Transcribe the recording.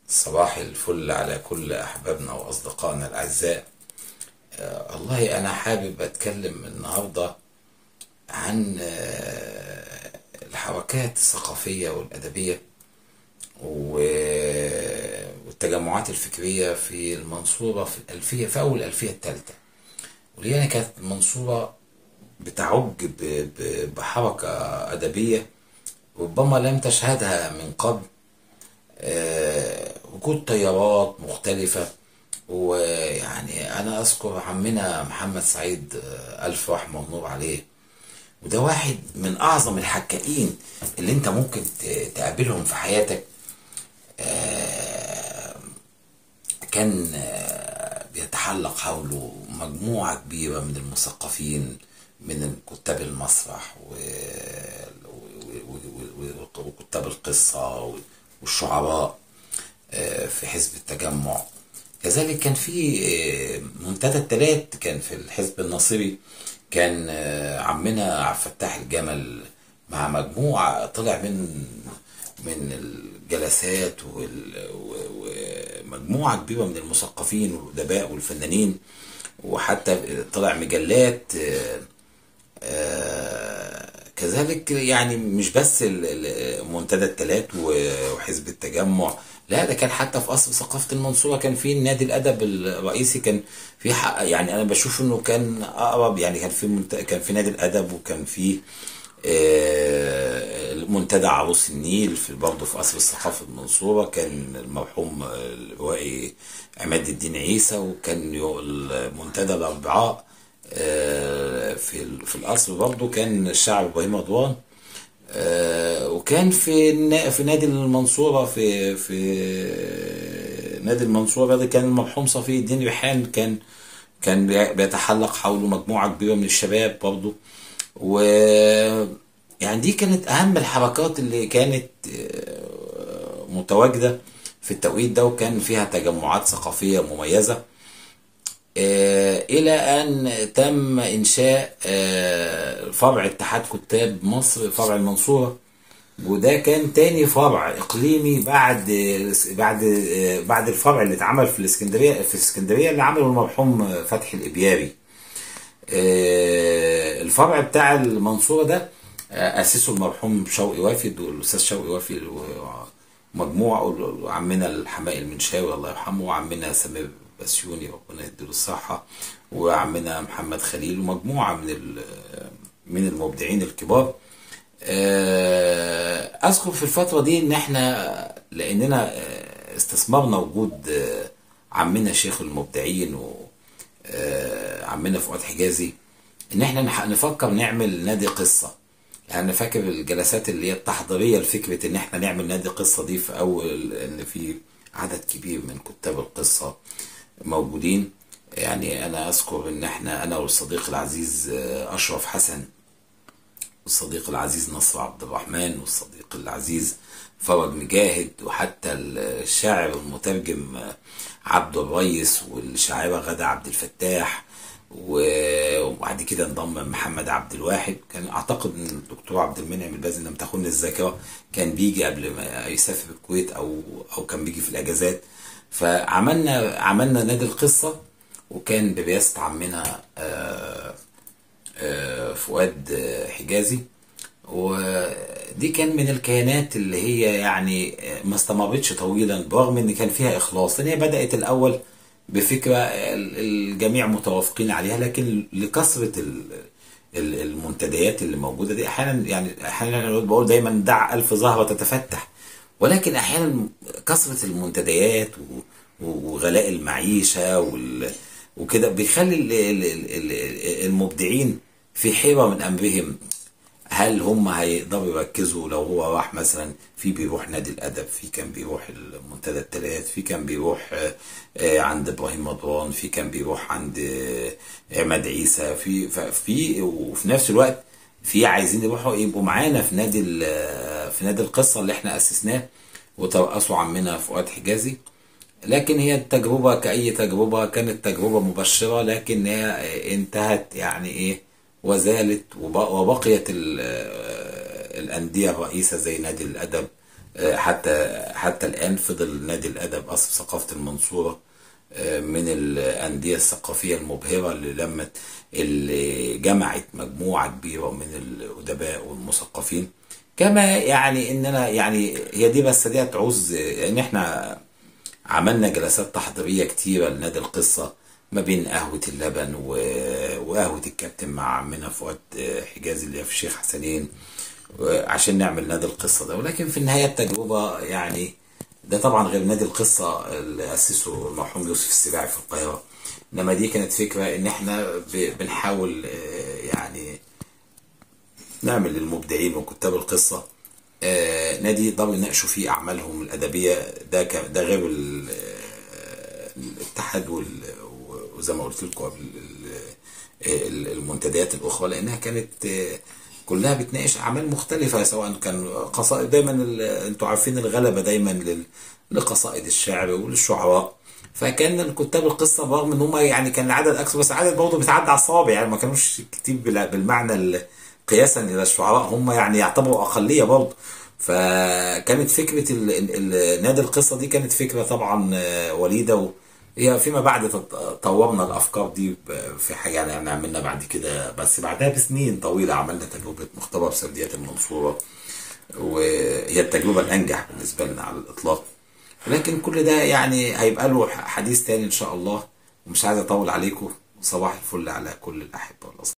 صباح الفل على كل أحبابنا وأصدقائنا الأعزاء آه، والله أنا حابب أتكلم النهاردة عن آه، الحركات الثقافية والأدبية و- والتجمعات الفكرية في المنصورة في الألفية في أول الألفية الثالثة ولأن كانت المنصورة بتعج ب- ب- بحركة أدبية ربما لم تشهدها من قبل آه، وجود طيارات مختلفة ويعني أنا أذكر عمنا محمد سعيد آه، ألف رحمة ونور عليه وده واحد من أعظم الحكائين اللي أنت ممكن ت- تقابلهم في حياتك آه، كان آه، بيتحلق حوله مجموعة كبيرة من المثقفين من كتاب المسرح و... و... و... و... وكتاب القصة والشعراء آه، في حزب التجمع كذلك كان في آه، منتدى التلات كان في الحزب الناصري كان آه، عمنا عبد الفتاح الجمل مع مجموعة طلع من من الجلسات وال- و- ومجموعة كبيرة من المثقفين والأدباء والفنانين وحتى طلع مجلات آه، آه، كذلك يعني مش بس ال- ال- منتدى التلات و- وحزب التجمع لا ده كان حتى في قصر ثقافة المنصورة كان في نادي الأدب الرئيسي كان في حق يعني أنا بشوف إنه كان أقرب يعني كان في منت... كان في نادي الأدب وكان في آه، منتدى عروس النيل في برضه في قصر الثقافة المنصورة كان المرحوم الروائي عماد الدين عيسى وكان يو- المنتدى الأربعاء آه، في ال- في القصر برضه كان الشاعر إبراهيم رضوان آه، وكان في النا- في نادي المنصورة في في نادي المنصورة ده كان المرحوم صفي الدين ريحان كان كان بي- بيتحلق حوله مجموعة كبيرة من الشباب برضه و يعني دي كانت أهم الحركات اللي كانت آه، متواجدة في التوقيت ده وكان فيها تجمعات ثقافية مميزة آه، إلى أن تم إنشاء آه، فرع اتحاد كتاب مصر فرع المنصورة وده كان تاني فرع إقليمي بعد بعد آه، بعد الفرع اللي اتعمل في الإسكندرية في الإسكندرية اللي عمله المرحوم فتحي الإبياري آه، الفرع بتاع المنصورة ده آه، أسسه المرحوم شوقي وافد والأستاذ شوقي وافد ومجموعة وعمنا الحمائي المنشاوي الله يرحمه وعمنا سمير بسيوني ربنا يديله الصحة وعمنا محمد خليل ومجموعة من ال- من المبدعين الكبار آه، أذكر في الفترة دي إن إحنا لأننا آه، استثمرنا وجود آه، عمنا شيخ المبدعين و آه، عمنا فؤاد حجازي ان احنا نح- نفكر نعمل نادي قصه يعني انا فاكر الجلسات اللي هي التحضيريه لفكره ان احنا نعمل نادي قصه دي في اول ان في عدد كبير من كتاب القصه موجودين يعني انا اذكر ان احنا انا والصديق العزيز آه، اشرف حسن والصديق العزيز نصر عبد الرحمن والصديق العزيز فرج مجاهد وحتى الشاعر والمترجم عبد الريس والشاعرة غادة عبد الفتاح و- وبعد كده انضم محمد عبد الواحد كان اعتقد ان الدكتور عبد المنعم البازي لم تخن الذاكره كان بيجي قبل ما يسافر الكويت او او كان بيجي في الاجازات فعملنا عملنا نادي القصه وكان برئاسه عمنا آه، آه، فؤاد آه، حجازي ودي كان من الكيانات اللي هي يعني آه، ما استمرتش طويلا برغم ان كان فيها اخلاص لان هي بدات الاول بفكره ال- الجميع متوافقين عليها لكن لكثره ال- ال- المنتديات اللي موجوده دي احيانا يعني احيانا أنا بقول دايما دع الف زهره تتفتح ولكن احيانا كثره المنتديات و- و- وغلاء المعيشه وال وكده بيخلي ال- ال- ال- ال- المبدعين في حيرة من أمرهم هل هم هيقدروا يركزوا لو هو راح مثلا في بيروح نادي الادب في كان بيروح المنتدى الثلاث في كان بيروح آه، آه، عند ابراهيم رضوان في كان بيروح عند آه، عماد عيسى في في وفي نفس الوقت في عايزين يروحوا يبقوا معانا في نادي ال- في نادي القصه اللي احنا اسسناه وترأسوا عمنا فؤاد حجازي لكن هي التجربة كأي تجربة كانت تجربة مبشرة لكن هي انتهت يعني ايه وزالت وب- وبقيت ال- الأندية الرئيسة زي نادي الأدب آه، حتى حتى الآن فضل نادي الأدب أصل ثقافة المنصورة آه، من الأندية الثقافية المبهرة اللي لمت اللي جمعت مجموعة كبيرة من الأدباء والمثقفين كما يعني إننا يعني هي دي بس دي تعوز إن إحنا عملنا جلسات تحضيرية كتيرة لنادي القصة ما بين قهوة اللبن و- وقهوة الكابتن مع عمنا فؤاد حجازي اللي هي في الشيخ حسنين عشان نعمل نادي القصة ده ولكن في النهاية التجربة يعني ده طبعا غير نادي القصة اللي أسسه المرحوم يوسف السباعي في القاهرة إنما دي كانت فكرة إن إحنا ب- بنحاول آه، يعني نعمل للمبدعين وكتاب القصة آه، نادي يقدروا يناقشوا فيه أعمالهم الأدبية ده ك- ده غير ال- آه، الاتحاد وال- وزي ما قلت لكم قبل ال- ال- المنتديات الأخرى لأنها كانت آه، كلها بتناقش أعمال مختلفة سواء كان قصائد دايما ال- أنتوا عارفين الغلبة دايما لل- لقصائد الشعر وللشعراء فكان كتاب القصه برغم ان هم يعني كان العدد اكثر بس العدد برضه بيتعدى على الصوابع يعني ما كانوش كتير بال- بالمعنى ال- قياسا الى الشعراء هم يعني يعتبروا اقليه برضه فكانت فكره ال- ال- ال- نادي القصه دي كانت فكره طبعا آه، وليده و هي فيما بعد تط- طورنا الافكار دي ب- في حاجه يعني عملنا بعد كده بس بعدها بسنين طويله عملنا تجربه مختبر سرديات المنصوره وهي التجربه الانجح بالنسبه لنا على الاطلاق لكن كل ده يعني هيبقى له حديث تاني ان شاء الله ومش عايز اطول عليكم صباح الفل على كل الاحبه والاصدقاء